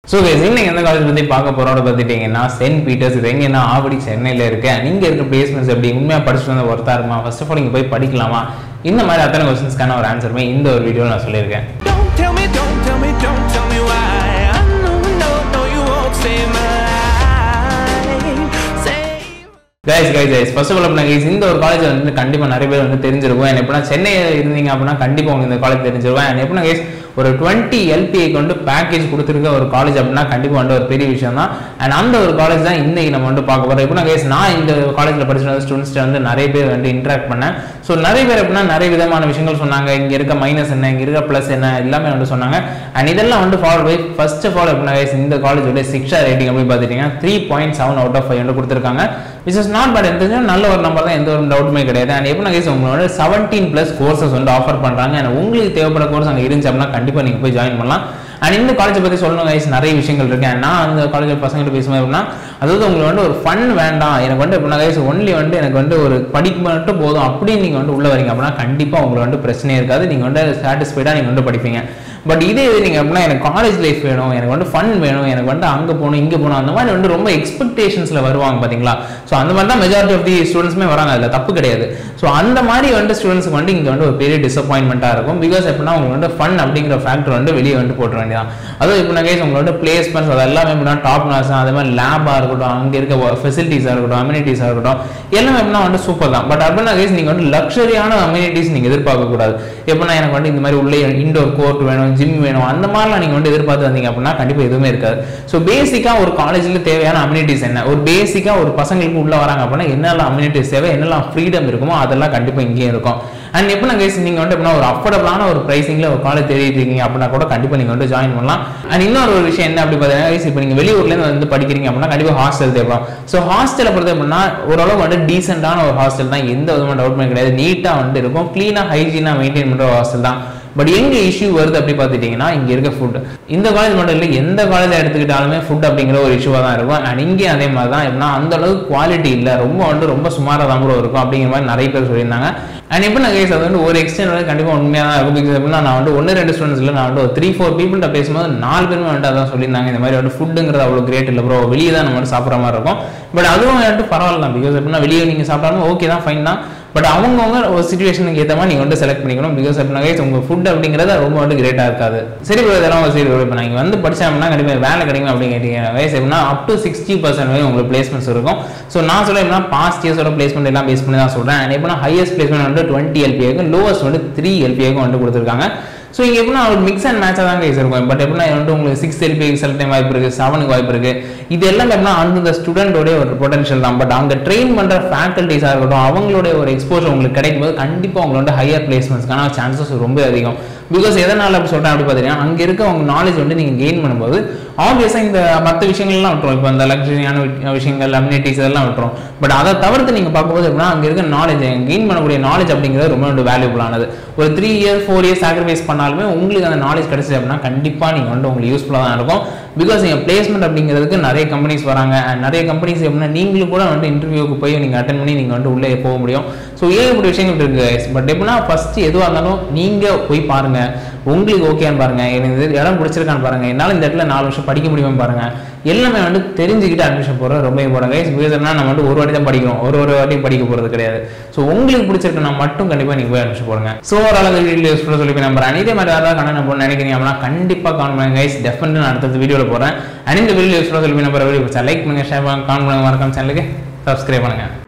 So இன்னைக்கு எந்த college பற்றி பார்க்க போகிறோம் பார்த்துட்டிங்கன்னா சென்ட் பீட்டர்ஸ் இது எங்கன்னா ஆவடி சென்னையில் இருக்கு நீங்கள் இருக்க பிளேஸ்மெண்ட்ஸ் எப்படி உண்மையாக படிச்சுட்டு வந்து ஒருத்தா இருக்குமா ஃபர்ஸ்ட் ஆஃப் ஆல் இங்கே போய் படிக்கலாமா இந்த மாதிரி அத்தனை கொஸ்டின்ஸ்க்கான ஒரு ஆன்சருமே இந்த ஒரு வீடியோவில் நான் சொல்லியிருக்கேன் Don't tell me, don't tell me, don't tell me why. I know, no, no, you won't save my life. Save. Guys guys guys first of all அப்படின்னா guys, இந்த ஒரு காலேஜ் வந்து கண்டிப்பாக நிறைய பேர் வந்து தெரிஞ்சிருக்கும் and எப்படின்னா சென்னையில் இருந்தீங்க அப்படின்னா கண்டிப்பாக உங்களுக்கு இந்த காலேஜ் தெரிஞ்சிருக்கும் and எப்படின்னா கைஸ் ஒரு டுவெண்ட்டி எல்பிஐக்கு வந்து பேக்கேஜ் கொடுத்துருக்க ஒரு காலேஜ் அப்படின்னா கண்டிப்பாக வந்து ஒரு பெரிய விஷயம் தான் அண்ட் அந்த ஒரு காலேஜ் தான் இன்னைக்கு நம்ம வந்து பார்க்க போகிறோம் எப்படின்னா கைஸ் நான் இந்த காலேஜில் படிச்சுட்டு வந்த ஸ்டூடெண்ட்ஸ்ட்டு வந்து நிறைய பேர் வந்து இன்ட்ராக்ட் பண்ணேன் ஸோ நிறைய பேர் எப்படின்னா நிறைய விதமான விஷயங்கள் சொன்னாங்க இங்கே இருக்க மைனஸ் என்ன இங்கே இருக்க ப்ளஸ் என்ன எல்லாமே வந்து சொன்னாங்க அண்ட் இதெல்லாம் வந்து follow by first of all எப்படின்னா guys, இந்த காலேஜோட சிக்ஷா ரேட்டிங் அப்படி பார்த்துட்டீங்கன்னா three point seven out of five வந்து கொடுத்துருக்காங்க விச் இஸ் நாட் பட் எந்த நல்ல ஒரு நம்பர் தான் எந்த ஒரு டவுட்டுமே கிடையாது அண்ட் எப்படின்னா கேஸ் உங்களோட செவன்டீன் ப்ளஸ் கோர்சஸ் வந்து ஆஃபர் பண்ணுறாங்க அண்ட் உங்களுக்கு தேவைப்படுற கோர்ஸ் அங்கே இருந்துச்சு அப்படின்னா கண்டிப்பாக நீங்கள் போய் ஜாயின் பண்ணலாம் அண்ட் இந்த காலேஜை பற்றி சொல்லணும் கைஸ் நிறைய விஷயங்கள் இருக்கு And நான் அந்த காலேஜ் பசங்கள்ட்ட பேசும்போது எப்படின்னா அதாவது உங்களுக்கு வந்து ஒரு ஃபன் வேண்டாம் எனக்கு வந்து எப்படின்னா கைஸ் ஒன்லி வந்து எனக்கு வந்து ஒரு படிப்பு மட்டும் போதும் அப்படின்னு நீங்கள் வந்து உள்ள வரீங்க அப்படின்னா கண்டிப்பாக உங்களுக்கு வந்து பிரச்சனையே இருக்காது நீங்கள் வந்து சாட்டிஸ்ஃபைடாக நீங்கள் வந்து படிப்பீங்க பட் இதே இது நீங்கள் எப்படின்னா எனக்கு காலேஜ் லைஃப் வேணும் எனக்கு வந்து ஃபன் வேணும் எனக்கு வந்து அங்கே போகணும் இங்கே போகணும் அந்த மாதிரி வந்து ரொம்ப எக்ஸ்பெக்டேஷன்ஸில் வருவாங்க பார்த்தீங்களா ஸோ அந்த மாதிரி தான் மெஜாரிட்டி ஆஃப் தி ஸ்டூடெண்ட்ஸுமே வராங்க அதில் தப்பு கிடையாது ஸோ அந்த மாதிரி வந்து ஸ்டூடெண்ட்ஸ்க்கு வந்து இங்கே வந்து ஒரு பெரிய டிசப்பாயின்மெண்ட்டாக இருக்கும் பிகாஸ் எப்படின்னா உங்களுக்கு வந்து ஃபன் அப்படிங்கிற ஃபேக்டர் வந்து வெளியே வந்து போட்டுற வேண்டியதான் அதுவும் இப்போ நான் கேஸ் உங்களோட பிளேஸ்மெண்ட்ஸ் அது எல்லாமே எப்படின்னா டாப் நாஸ் அதே மாதிரி லேபாக இருக்கட்டும் அங்கே இருக்க ஃபெசிலிட்டிஸாக இருக்கட்டும் அம்யூனிட்டிஸாக இருக்கட்டும் எல்லாமே எப்படின்னா வந்து சூப்பர் தான் பட் அப்படின்னா கேஸ் நீங்கள் வந்து லக்ஸரியான அம்யூனிட்டிஸ் நீங்கள் எதிர்பார்க்கக்கூடாது எப்படின்னா எனக்கு வந்து இந்த மாதிரி உள்ளே இண்டோர் கோர்ட் வேணும் ஜிம் வேணும் அந்த மாதிரிலாம் நீங்கள் வந்து எதிர்பார்த்து வந்தீங்க அப்படின்னா கண்டிப்பாக எதுவுமே இருக்காது ஸோ பேசிக்காக ஒரு காலேஜில் தேவையான அம்யூனிட்டிஸ் என்ன ஒரு பேசிக்காக ஒரு பசங்களுக்கு உள்ளே வராங்க அப்படின்னா என்னெல்லாம் அம்யூனிட்டிஸ் தேவை என்னெல்லாம் ஃப்ரீடம் இருக்குமோ அதெல்லாம் கண்டிப்பாக இங்கேயும் இருக்கும் அண்ட் எப்படின்னா கேஸ் நீங்கள் வந்து எப்படின்னா ஒரு அஃபோர்டபுளான ஒரு ப்ரைஸிங்கில் ஒரு காலேஜ் தேடிட்டு இருக்கீங்க அப்படின்னா கூட கண்டிப்பாக நீங்கள் வந்து ஜாயின் பண்ணலாம் அண்ட் இன்னொரு ஒரு விஷயம் என்ன அப்படி பார்த்தீங்கன்னா guys, இப்போ நீங்கள் வெளியூர்லேருந்து வந்து படிக்கிறீங்க அப்படின்னா கண்டிப்பாக ஹாஸ்டல் தேவைப்படும் ஸோ ஹாஸ்டலை பொறுத்த அப்படின்னா ஓரளவு வந்து டீசெண்டான ஒரு ஹாஸ்டல் தான் எந்த விதமான டவுட்மே கிடையாது நீட்டாக வந்து இருக்கும் க்ளீனாக ஹைஜீனாக மெயின்டைன் பண்ணுற ஹாஸ்டல் தான் பட் எங்க இஷ்யூ வருது அப்படி பார்த்துட்டீங்கன்னா இங்க இருக்க ஃபுட் இந்த காலேஜ் மட்டும் இல்லை எந்த காலேஜ் எடுத்துக்கிட்டாலுமே ஃபுட் அப்படிங்கிற ஒரு இஷ்யூவாக தான் இருக்கும் அண்ட் இங்கேயும் அதே மாதிரி தான் எப்படின்னா அந்த அளவுக்கு குவாலிட்டி இல்லை ரொம்ப வந்து ரொம்ப சுமாராக தான் கூட இருக்கும் அப்படிங்கிற மாதிரி நிறைய பேர் சொல்லியிருந்தாங்க அண்ட் இப்போ நான் கேஸ் அது வந்து ஒரு எக்ஸ்டென்ட் வந்து கண்டிப்பாக உண்மையாக தான் இருக்கும் பிகாஸ் எப்படின்னா நான் வந்து ஒன்று ரெண்டு ஸ்டூடெண்ட்ஸ் இல்லை நான் வந்து ஒரு த்ரீ ஃபோர் பீப்புள்கிட்ட பேசும்போது நாலு பேருமே வந்துட்டு அதான் சொல்லியிருந்தாங்க இந்த மாதிரி வந்து ஃபுட்டுங்கிறது அவ்வளோ கிரேட் இல்லை ப்ரோ வெளியே தான் நம்ம வந்து சாப்பிட்ற மாதிரி இருக்கும் பட் அதுவும் வந்துட்டு பரவாயில்ல தான் பிகாஸ் எப்படின்னா வெளியே நீங்கள் சாப்பிட்டாலும் ஓகே தான் ஃபைன் தான் பட் அவங்கவுங்க ஒரு சுச்சுவேஷனுக்கு ஏற்ற மாதிரி நீங்கள் வந்து செலக்ட் பண்ணிக்கணும் பிகாஸ் அப்படின்னா guys, உங்க ஃபுட் அப்படிங்கிறது ரொம்ப வந்து கிரேட்டாக இருக்காது சரி bro, இதெல்லாம் ஒரு சரி இப்போ நீங்கள் வந்து படிச்சாங்கன்னா கண்டிப்பாக வேலை கிடைக்கும் அப்படின்னு கேட்டீங்கன்னா வயசு எப்படின்னா அப் டு சிக்ஸ்டி பர்சன்ட் வரை உங்களுக்கு பிளேஸ்மெண்ட்ஸ் இருக்கும் ஸோ நான் சொல்ல எப்படின்னா பாஸ்ட் இயர்ஸோட பிளேஸ்மெண்ட் எல்லாம் பேஸ் பண்ணி தான் சொல்கிறேன் அண்ட் எப்படின்னா ஹையஸ்ட் பிளேஸ்மெண்ட் வந்து டுவெண்ட்டி எல்பிஏக்கும் லோவஸ்ட் வந்து த்ரீ எல்பிஏக்கும் வந்து கொடுத்துருக்காங்க ஸோ இங்கே எப்படின்னா ஒரு மிக்ஸ் அண்ட் மேட்சாக தான் கைஸ் இருக்கும் பட் எப்படின்னா வந்து உங்களுக்கு சிக்ஸ் எல்பி சில டைம் வாய்ப்பு இருக்குது செவனுக்கு வாய்ப்பு இருக்குது இது எல்லாம் எப்படின்னா அந்தந்த ஸ்டூடெண்டோடைய ஒரு பொட்டன்ஷியல் தான் பட் அங்கே ட்ரெயின் பண்ணுற ஃபேக்கல்ட்டிஸாக இருக்கட்டும் அவங்களுடைய ஒரு எக்ஸ்போஷர் உங்களுக்கு கிடைக்கும் போது கண்டிப்பாக உங்களை வந்து ஹையர் பிளேஸ்மெண்ட்ஸ்க்கான சான்சஸ் ரொம்ப அதிகம் பிகாஸ் எதனால் அப்படி சொல்கிறேன் அப்படி பார்த்தீங்கன்னா அங்கே இருக்க உங்க நாலேஜ் வந்து நீங்கள் கெயின் பண்ணும்போது ஆப்வியஸாக இந்த மற்ற விஷயங்கள்லாம் விட்டுரும் இப்போ இந்த லக்ஸரியான விஷயங்கள் அம்யூனிட்டிஸ் இதெல்லாம் விட்டுரும் பட் அதை தவிர்த்து நீங்கள் பார்க்கும்போது எப்படின்னா அங்கே இருக்க நாலேஜ் கெயின் பண்ணக்கூடிய நாலேஜ் அப்படிங்கிறது ரொம்ப வந்து வேல்யூபுளானது ஒரு three years four years sacrifice பண்ணாலுமே உங்களுக்கு அந்த நாலேஜ் கிடைச்சது அப்படின்னா கண்டிப்பாக நீங்கள் வந்து உங்களுக்கு யூஸ்ஃபுல்லாக தான் இருக்கும் பிகாஸ் நீங்கள் பிளேஸ்மெண்ட் அப்படிங்கிறதுக்கு நிறைய கம்பெனிஸ் வராங்க and நிறைய கம்பெனிஸ் எப்படின்னா நீங்களும் கூட வந்து இன்டர்வியூக்கு போய் நீங்கள் அட்டன் பண்ணி நீங்கள் வந்து உள்ளே போக முடியும் ஸோ ஏகப்பட்ட விஷயங்கள் இருக்குது பட் எப்படின்னா ஃபஸ்ட்டு எதுவாக இருந்தாலும் நீங்கள் போய் பாருங்கள் உங்களுக்கு ஓகேன்னு பாருங்க எனக்கு இது இடம் பிடிச்சிருக்கான்னு பாருங்க என்னால் இந்த இடத்துல நாலு வருஷம் படிக்க முடியுமா பாருங்க எல்லாமே வந்து தெரிஞ்சுக்கிட்டு அட்மிஷன் போகிறது ரொம்ப இம்பார்ட்டன் கைஸ் பிகாஸ் என்ன நம்ம வந்து ஒரு வாட்டி தான் படிக்கிறோம் ஒரு ஒரு வாட்டி படிக்க போகிறது கிடையாது ஸோ உங்களுக்கு பிடிச்சிருக்குன்னா மட்டும் கண்டிப்பாக நீங்கள் போய் அட்மிஷன் போடுங்க ஸோ ஓரளவு வீடியோ யூஸ்ஃபுல்லாக சொல்லி நம்புறேன் இதே மாதிரி யாராவது கண்ணன் போகணும்னு நினைக்கிறீங்க அப்படின்னா கண்டிப்பாக கான் பண்ணுங்க கைஸ் டெஃபினட் நான் அடுத்தது வீடியோவில் போகிறேன் அண்ட் இந்த வீடியோ யூஸ்ஃபுல்லாக சொல்லி நம்புற வீடியோ லைக் பண்ணுங்க ஷேர் பண்ணுங்க கான் பண்ணுங்க மறக்காம சேனலுக்கு சப்ஸ்கிரைப் பண்ணுங்க